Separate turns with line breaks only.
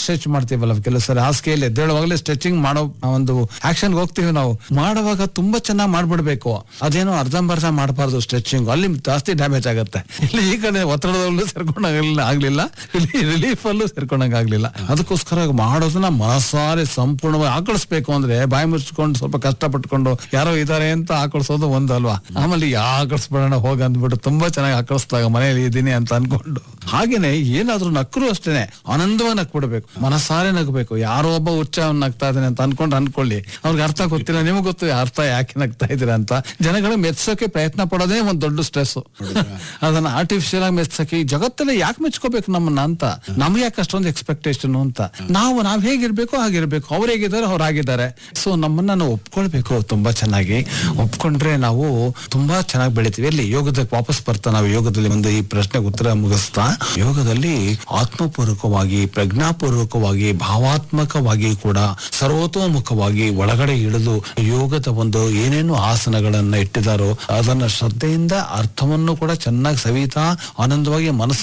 stretch ಮಾಡ್ತೀವಲ್ಲ ಕೆಲವು ಸರಿ ಹಾಸಿಗೆಯಲ್ಲಿ ಎದ್ದೇಳುವಾಗಲೇ ಸ್ಟ್ರೆಚಿಂಗ್ ಮಾಡೋ ಒಂದು ಆಕ್ಷನ್ ಹೋಗ್ತೀವಿ ನಾವು ಮಾಡುವಾಗ ತುಂಬಾ ಚೆನ್ನಾಗಿ ಮಾಡ್ಬಿಡ್ಬೇಕು ಅದೇನೋ ಅರ್ಧಂಬರ್ಧ ಮಾಡಬಾರ್ದು ಸ್ಟ್ರೆಚಿಂಗ್ ಅಲ್ಲಿ ಜಾಸ್ತಿ ಡ್ಯಾಮೇಜ್ ಆಗುತ್ತೆ ಇಲ್ಲಿ ಈ ಕಡೆ ಒತ್ತಡದಲ್ಲೂ ಸೇರ್ಕೊಂಡಾಗಲಿಲ್ಲ ಆಗ್ಲಿಲ್ಲ ಇಲ್ಲಿ ರಿಲೀಫ್ ಅಲ್ಲೂ ಸೇರ್ಕೊಂಡಂಗ ಆಗ್ಲಿಲ್ಲ ಅದಕ್ಕೋಸ್ಕರ ಮಾಡೋದನ್ನ ಮನಸಾರೆ ಸಂಪೂರ್ಣವಾಗಿ ಆಕಳಿಸ್ಬೇಕು ಅಂದ್ರೆ ಬಾಯಿ ಮುಚ್ಕೊಂಡು ಸ್ವಲ್ಪ ಕಷ್ಟಪಟ್ಕೊಂಡು ಯಾರೋ ಇದಾರೆ ಅಂತ ಆಕಳಿಸೋದು ಒಂದಲ್ವಾ ಆಮೇಲೆ ಯಾ ಆಕಳಿಸ್ಬಿಡೋಣ ಹೋಗ ಅಂದ್ಬಿಟ್ಟು ತುಂಬಾ ಚೆನ್ನಾಗಿ ಆಕಳಿಸ್ದಾಗ ಮನೇಲಿ ಇದ್ದೀನಿ ಅಂತ ಅನ್ಕೊಂಡು ಹಾಗೇನೆ ಏನಾದ್ರೂ ನಕ್ಕರು ಅಷ್ಟೇನೆ ಆನಂದವಾಗಿ ನಕ್ಬಿಡ್ಬೇಕು ಮನಸಾರೆ ನಗಬೇಕು ಯಾರೋ ಒಬ್ಬ ಹುಚ್ಚ ಅವ್ನ್ ನಗ್ತಾ ಇದ್ದಾನೆ ಅಂತ ಅನ್ಕೊಂಡು ಅನ್ಕೊಳ್ಳಿ ಅವ್ರಿಗೆ ಅರ್ಥ ಗೊತ್ತಿಲ್ಲ ನಿಮ್ಗೆ ಗೊತ್ತು ಅರ್ಥ ಯಾಕೆ ನಗ್ತಾ ಇದೀರಾ ಅಂತ ಜನಗಳು ಮೆಚ್ಚೋಕೆ ಪ್ರಯತ್ನ ಪಡೋದೇ ಒಂದ್ ದೊಡ್ಡ ಸ್ಟ್ರೆಸ್ ಅದನ್ನ ಆರ್ಟಿಫಿಷಿಯಲ್ ಆಗಿ ಮೆಚ್ಚಕ್ಕೆ ಈ ಜಗತ್ತಲ್ಲಿ ಯಾಕೆ ಮೆಚ್ಕೋಬೇಕು ನಮ್ಮನ್ನ ಅಂತ ನಮ್ಗೆ ಯಾಕೆ ಅಷ್ಟೊಂದು ಎಕ್ಸ್ಪೆಕ್ಟೇಷನ್ ಅಂತ ನಾವು ನಾವ್ ಹೇಗಿರ್ಬೇಕು ಹಾಗಿರ್ಬೇಕು ಅವ್ರು ಹೇಗಿದ್ದಾರೆ ಅವ್ರು ಆಗಿದ್ದಾರೆ ಸೊ ನಮ್ಮನ್ನ ನಾವು ಒಪ್ಕೊಳ್ಬೇಕು ತುಂಬಾ ಚೆನ್ನಾಗಿ ಒಪ್ಕೊಂಡ್ರೆ ನಾವು ತುಂಬಾ ಚೆನ್ನಾಗಿ ಬೆಳಿತೀವಿ ಎಲ್ಲಿ ಯೋಗದ ವಾಪಸ್ ಬರ್ತಾ ನಾವು ಯೋಗದಲ್ಲಿ ಒಂದು ಈ ಪ್ರಶ್ನೆಗೆ ಉತ್ತರ ಮುಗಿಸ್ತಾ ಯೋಗದಲ್ಲಿ ಆತ್ಮಪೂರ್ವಕವಾಗಿ ಪ್ರಜ್ಞಾಪೂರ್ವಕವಾಗಿ ಭಾವಾತ್ಮಕವಾಗಿ ಕೂಡ ಸರ್ವತೋಮುಖವಾಗಿ ಒಳಗಡೆ ಇಳಿದು ಯೋಗದ ಒಂದು ಏನೇನು ಆಸನಗಳನ್ನ ಇಟ್ಟಿದಾರೋ ಅದನ್ನ ಶ್ರದ್ಧೆಯಿಂದ ಅರ್ಥವನ್ನು ಕೂಡ ಚೆನ್ನಾಗಿ ಸವಿತಾ ಆನಂದವಾಗಿ ಮನಸ್ಸಿನ